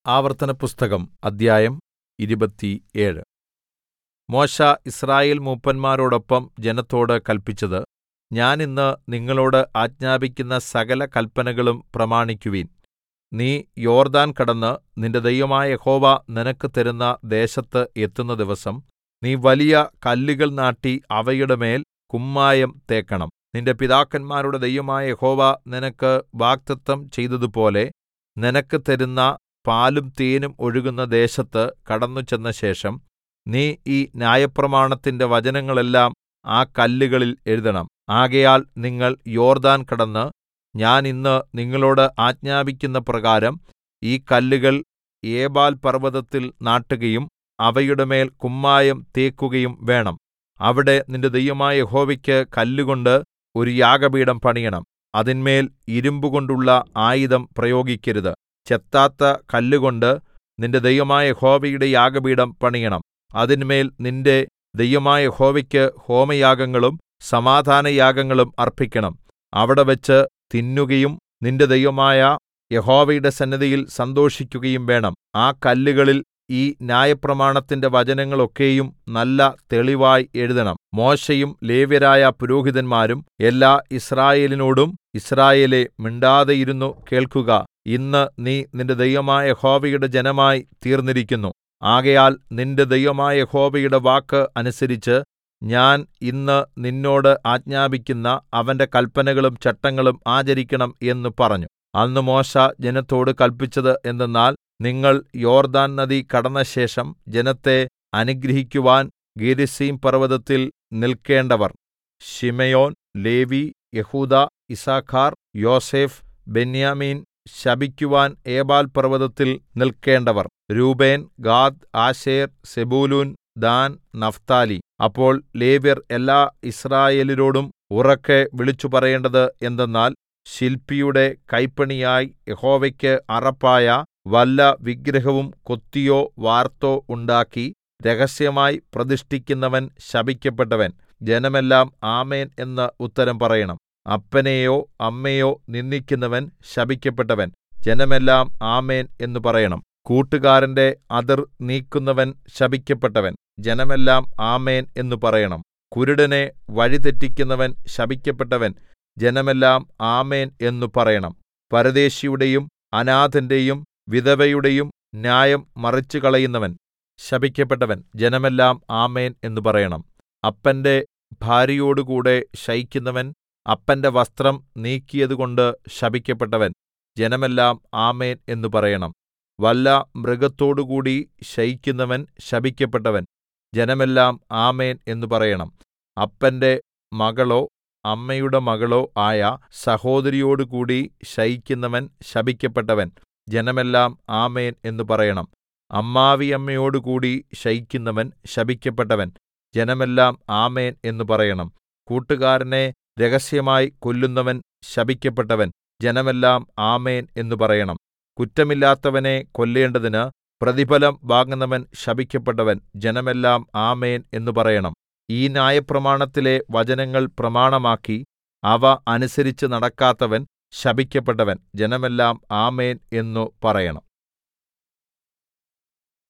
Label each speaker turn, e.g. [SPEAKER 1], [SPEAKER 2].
[SPEAKER 1] ആവർത്തനപുസ്തകം അദ്ധ്യായം ഇരുപത്തിയേഴ് മോശെ യിസ്രായേൽ മൂപ്പന്മാരോടൊപ്പം ജനത്തോട് കല്പിച്ചത് ഞാൻ ഇന്ന് നിങ്ങളോട് ആജ്ഞാപിക്കുന്ന സകല കല്പനകളും പ്രമാണിക്കുവിൻ നീ യോർദ്ദാൻ കടന്ന് നിന്റെ ദൈവമായ യഹോവ നിനക്ക് തരുന്ന ദേശത്ത് എത്തുന്ന ദിവസം നീ വലിയ കല്ലുകൾ നാട്ടി അവയുടെ മേൽ കുമ്മായം തേക്കണം നിന്റെ പിതാക്കന്മാരുടെ ദൈവമായ യഹോവ നിനക്ക് വാഗ്ദത്തം ചെയ്തതുപോലെ നിനക്ക് തരുന്ന പാലും തേനും ഒഴുകുന്ന ദേശത്ത് കടന്നുചെന്നശേഷം നീ ഈ ന്യായപ്രമാണത്തിന്റെ വചനങ്ങളെല്ലാം ആ കല്ലുകളിൽ എഴുതണം ആകയാൽ നിങ്ങൾ യോർദ്ദാൻ കടന്ന് ഞാൻ ഇന്ന് നിങ്ങളോട് ആജ്ഞാപിക്കുന്ന പ്രകാരം ഈ കല്ലുകൾ ഏബാൽ പർവ്വതത്തിൽ നാട്ടുകയും അവയുടെ മേൽ കുമ്മായം തേക്കുകയും വേണം അവിടെ നിന്റെ ദൈവമായ യഹോവയ്ക്ക് കല്ലുകൊണ്ട് ഒരു യാഗപീഠം പണിയണം അതിന്മേൽ ഇരിമ്പുകൊണ്ടുള്ള ആയുധം പ്രയോഗിക്കരുത് ചെത്താത്ത കല്ലുകൊണ്ട് നിന്റെ ദൈവമായ യഹോവയുടെ യാഗപീഠം പണിയണം അതിന്മേൽ നിന്റെ ദൈവമായ യഹോവയ്ക്ക് ഹോമയാഗങ്ങളും സമാധാനയാഗങ്ങളും അർപ്പിക്കണം അവിടെവച്ച് തിന്നുകയും നിന്റെ ദൈവമായ യഹോവയുടെ സന്നിധിയിൽ സന്തോഷിക്കുകയും വേണം ആ കല്ലുകളിൽ ഈ ന്യായപ്രമാണത്തിന്റെ വചനങ്ങളൊക്കെയും നല്ല തെളിവായി എഴുതണം മോശെയും ലേവ്യരായ പുരോഹിതന്മാരും എല്ലാ യിസ്രായേലിനോടും യിസ്രായേലേ മിണ്ടാതെയിരുന്നു കേൾക്കുക ഇന്ന് നീ നിന്റെ ദൈവമായ യഹോവയുടെ ജനമായി തീർന്നിരിക്കുന്നു ആകയാൽ നിന്റെ ദൈവമായ യഹോവയുടെ വാക്ക് അനുസരിച്ച് ഞാൻ ഇന്ന് നിന്നോട് ആജ്ഞാപിക്കുന്ന അവന്റെ കല്പനകളും ചട്ടങ്ങളും ആചരിക്കണം എന്ന് പറഞ്ഞു അന്ന് മോശെ ജനത്തോട് കല്പിച്ചത് എന്തെന്നാൽ നിങ്ങൾ യോർദ്ദാൻ നദി കടന്നശേഷം ജനത്തെ അനുഗ്രഹിക്കുവാൻ ഗെരിസീം പർവ്വതത്തിൽ നിൽക്കേണ്ടവർ ശിമെയോൻ ലേവി യെഹൂദാ യിസ്സാഖാർ യോസേഫ് ബെന്യാമീൻ ശപിക്കുവാൻ ഏബാൽ പർവ്വതത്തിൽ നിൽക്കേണ്ടവർ Reuben Gad Asher Zebulun Dan Naphtali അപ്പോൾ ലേവ്യർ എല്ലാ യിസ്രായേല്യരോടും ഉറക്കെ വിളിച്ചു പറയേണ്ടത് എന്തെന്നാൽ ശില്പിയുടെ കൈപ്പണിയായി യഹോവയ്ക്ക് അറപ്പായ വല്ല വിഗ്രഹവും കൊത്തിയോ വാർത്തോ ഉണ്ടാക്കി രഹസ്യമായി പ്രതിഷ്ഠിക്കുന്നവൻ ശപിക്കപ്പെട്ടവൻ ജനമെല്ലാം ആമേൻ എന്ന് ഉത്തരം പറയണം അപ്പനെയോ അമ്മയോ നിന്ദിക്കുന്നവൻ ശപിക്കപ്പെട്ടവൻ ജനമെല്ലാം ആമേൻ എന്ന് പറയണം കൂട്ടുകാരന്റെ അതിർ നീക്കുന്നവൻ ശപിക്കപ്പെട്ടവൻ ജനമെല്ലാം ആമേൻ എന്ന് പറയണം കുരുടനെ വഴിതെറ്റിക്കുന്നവൻ ശപിക്കപ്പെട്ടവൻ ജനമെല്ലാം ആമേൻ എന്നു പറയണം പരദേശിയുടെയും അനാഥന്റെയും വിധവയുടെയും ന്യായം മറിച്ചുകളയുന്നവൻ ശപിക്കപ്പെട്ടവൻ ജനമെല്ലാം ആമേൻ എന്ന് പറയണം അപ്പന്റെ ഭാര്യയോടുകൂടെ ശയിക്കുന്നവൻ അപ്പന്റെ വസ്ത്രം നീക്കിയതുകൊണ്ട് ശപിക്കപ്പെട്ടവൻ ജനമെല്ലാം ആമേൻ എന്ന് പറയണം വല്ല മൃഗത്തോടുകൂടി ശയിക്കുന്നവൻ ശപിക്കപ്പെട്ടവൻ ജനമെല്ലാം ആമേൻ എന്ന് പറയണം അപ്പന്റെ മകളോ അമ്മയുടെ മകളോ ആയ സഹോദരിയോടുകൂടി ശയിക്കുന്നവൻ ശപിക്കപ്പെട്ടവൻ ജനമെല്ലാം ആമേൻ എന്ന് പറയണം അമ്മാവിയമ്മയോടുകൂടി ശയിക്കുന്നവൻ ശപിക്കപ്പെട്ടവൻ ജനമെല്ലാം ആമേൻ എന്ന് പറയണം കൂട്ടുകാരനെ രഹസ്യമായി കൊല്ലുന്നവൻ ശപിക്കപ്പെട്ടവൻ ജനമെല്ലാം ആമേൻ എന്ന് പറയണം കുറ്റമില്ലാത്തവനെ കൊല്ലേണ്ടതിന് പ്രതിഫലം വാങ്ങുന്നവൻ ശപിക്കപ്പെട്ടവൻ ജനമെല്ലാം ആമേൻ എന്ന് പറയണം ഈ ന്യായപ്രമാണത്തിലെ വചനങ്ങൾ പ്രമാണമാക്കി അവ അനുസരിച്ച് നടക്കാത്തവൻ ശപിക്കപ്പെട്ടവൻ ജനമെല്ലാം ആമേൻ എന്നു പറയണം